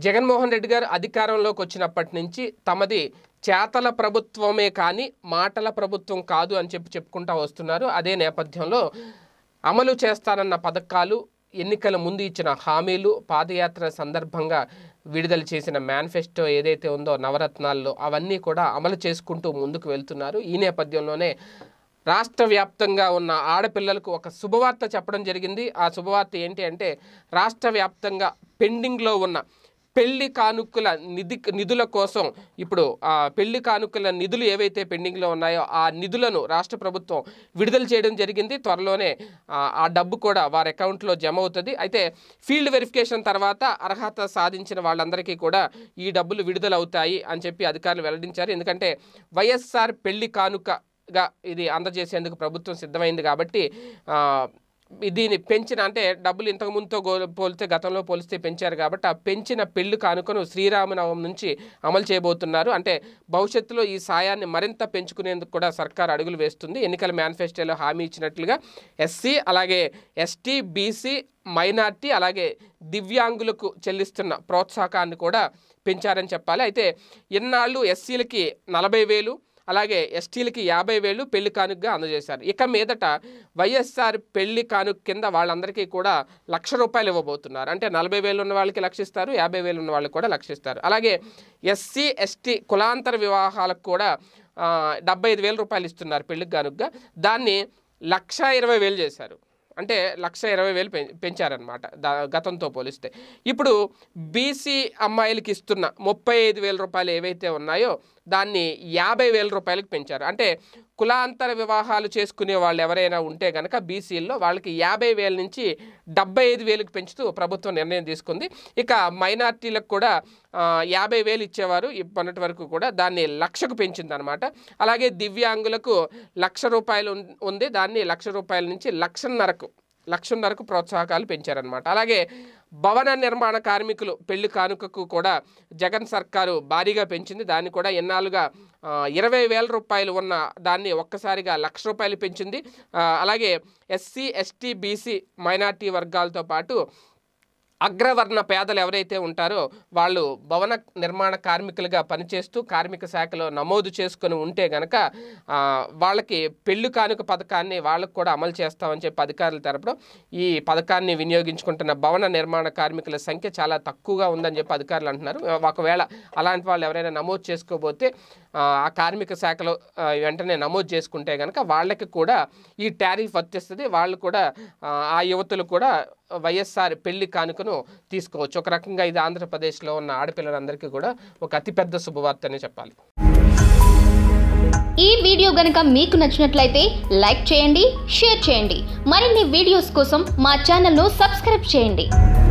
జగన్మోహన్ రెడ్డి గారు అధికారంలోకి వచ్చినప్పటి నుంచి తమది చేతల ప్రభుత్వమే కానీ మాటల ప్రభుత్వం కాదు అని చెప్పి చెప్పుకుంటా వస్తున్నారు అదే నేపథ్యంలో అమలు చేస్తానన్న పథకాలు ఎన్నికల ముందు ఇచ్చిన హామీలు పాదయాత్ర సందర్భంగా విడుదల చేసిన మేనిఫెస్టో ఏదైతే ఉందో నవరత్నాల్లో అవన్నీ కూడా అమలు చేసుకుంటూ ముందుకు వెళ్తున్నారు ఈ నేపథ్యంలోనే రాష్ట్ర వ్యాప్తంగా ఉన్న ఆడపిల్లలకు ఒక శుభవార్త చెప్పడం జరిగింది ఆ శుభవార్త ఏంటి అంటే రాష్ట్ర వ్యాప్తంగా పెండింగ్లో ఉన్న పెళ్లి కానుకల నిధి నిధుల కోసం ఇప్పుడు ఆ పెళ్లి కానుకల నిధులు ఏవైతే పెండింగ్లో ఉన్నాయో ఆ నిధులను రాష్ట్ర ప్రభుత్వం విడుదల చేయడం జరిగింది త్వరలోనే ఆ, ఆ డబ్బు కూడా వారి అకౌంట్లో జమ అవుతుంది అయితే ఫీల్డ్ వెరిఫికేషన్ తర్వాత అర్హత సాధించిన వాళ్ళందరికీ కూడా ఈ డబ్బులు విడుదల అవుతాయి అని చెప్పి అధికారులు వెల్లడించారు ఎందుకంటే వైఎస్ఆర్ పెళ్లి కానుకగా ఇది అందజేసేందుకు ప్రభుత్వం సిద్ధమైంది కాబట్టి ఆ, దీన్ని పెంచిన అంటే డబ్బులు ఇంతకు ముందుతో గో- పోలిస్తే గతంలో పోలిస్తే పెంచారు కాబట్టి ఆ పెంచిన పెళ్లి కానుకను శ్రీరామనవమి నుంచి అమలు చేయబోతున్నారు అంటే భవిష్యత్తులో ఈ సాయాన్ని మరింత పెంచుకునేందుకు కూడా సర్కార్ అడుగులు వేస్తుంది ఎన్నికల మేనిఫెస్టోలో హామీ ఇచ్చినట్లుగా ఎస్సీ అలాగే ఎస్టీ బీసీ మైనార్టీ అలాగే దివ్యాంగులకు చెల్లిస్తున్న ప్రోత్సాహకాన్ని కూడా పెంచారని చెప్పాలి అయితే ఇన్నాళ్ళు ఎస్సీలకి నలభై వేలు అలాగే ఎస్టీలకి యాభై వేలు పెళ్లి కానుకగా అందజేశారు ఇక మీదట వైఎస్ఆర్ పెళ్లి కానుక కింద వాళ్ళందరికీ కూడా లక్ష రూపాయలు ఇవ్వబోతున్నారు అంటే నలభై వేలు ఉన్న వాళ్ళకి లక్షిస్తారు యాభై వేలు ఉన్న వాళ్ళకి కూడా లక్షిస్తారు అలాగే ఎస్సీ ఎస్టీ కులాంతర వివాహాలకు కూడా ఆ, డెబ్బై ఐదు వేల రూపాయలు ఇస్తున్నారు పెళ్లికి కానుకగా దాన్ని లక్ష ఇరవై వేలు చేశారు అంటే లక్ష ఇరవై వేలు పెం పెంచారనమాట దా గతంతో పోలిస్తే ఇప్పుడు బీసీ అమ్మాయిలకి ఇస్తున్న ముప్పై ఐదు వేల రూపాయలు ఏవైతే ఉన్నాయో దాన్ని యాభై వేల రూపాయలకు పెంచారు అంటే కులాంతర వివాహాలు చేసుకునే వాళ్ళు ఎవరైనా ఉంటే కనుక బీసీల్లో వాళ్ళకి యాభై వేల నుంచి డెబ్బై ఐదు వేలకు పెంచుతూ ప్రభుత్వం నిర్ణయం తీసుకుంది ఇక మైనార్టీలకు కూడా ఆ, యాభై వేలు ఇచ్చేవారు ఇప్పటి వరకు కూడా దాన్ని లక్షకు పెంచిందనమాట అలాగే దివ్యాంగులకు లక్ష రూపాయలు ఉం- ఉంది దాన్ని లక్ష రూపాయల నుంచి లక్షన్నరకు లక్షన్నరకు ప్రోత్సాహకాలు పెంచారనమాట అలాగే భవన నిర్మాణ కార్మికులు పెళ్లి కానుకకు కూడా జగన్ సర్కారు భారీగా పెంచింది దాన్ని కూడా ఎన్నాళ్ళుగా ఆ, ఇరవై వేల రూపాయలు ఉన్న దాన్ని ఒక్కసారిగా లక్ష రూపాయలు పెంచింది ఆ, అలాగే ఎస్సీ ఎస్టీ బీసీ మైనార్టీ వర్గాలతో పాటు అగ్రవర్ణ పేదలు ఎవరైతే ఉంటారో వాళ్ళు భవన నిర్మాణ కార్మికులుగా పనిచేస్తూ కార్మిక శాఖలో నమోదు చేసుకుని ఉంటే గనక ఆ, వాళ్ళకి పెళ్లి కానుక పథకాన్ని వాళ్ళకు కూడా అమలు చేస్తామని చెప్పి అధికారులు తెరపడం ఈ పథకాన్ని వినియోగించుకుంటున్న భవన నిర్మాణ కార్మికుల సంఖ్య చాలా తక్కువగా ఉందని చెప్పి అధికారులు అంటున్నారు ఒకవేళ అలాంటి వాళ్ళు ఎవరైనా నమోదు చేసుకోబోతే ఆ, ఆ కార్మిక శాఖలో ఆ, వెంటనే నమోదు చేసుకుంటే కనుక వాళ్ళకి కూడా ఈ టారిఫ్ వర్తిస్తుంది వాళ్ళు కూడా ఆ, ఆ యువతులు కూడా వైఎస్ఆర్ పెళ్లి కానుకను తీసుకోవచ్చు ఒక రకంగా ఇది ఆంధ్రప్రదేశ్లో ఉన్న ఆడపిల్లలందరికీ కూడా ఒక అతిపెద్ద శుభవార్త అనే చెప్పాలి ఈ వీడియో గనుక మీకు నచ్చినట్లయితే లైక్ చేయండి షేర్ చేయండి మరిన్ని వీడియోస్ కోసం మా ఛానల్ను సబ్స్క్రైబ్ చేయండి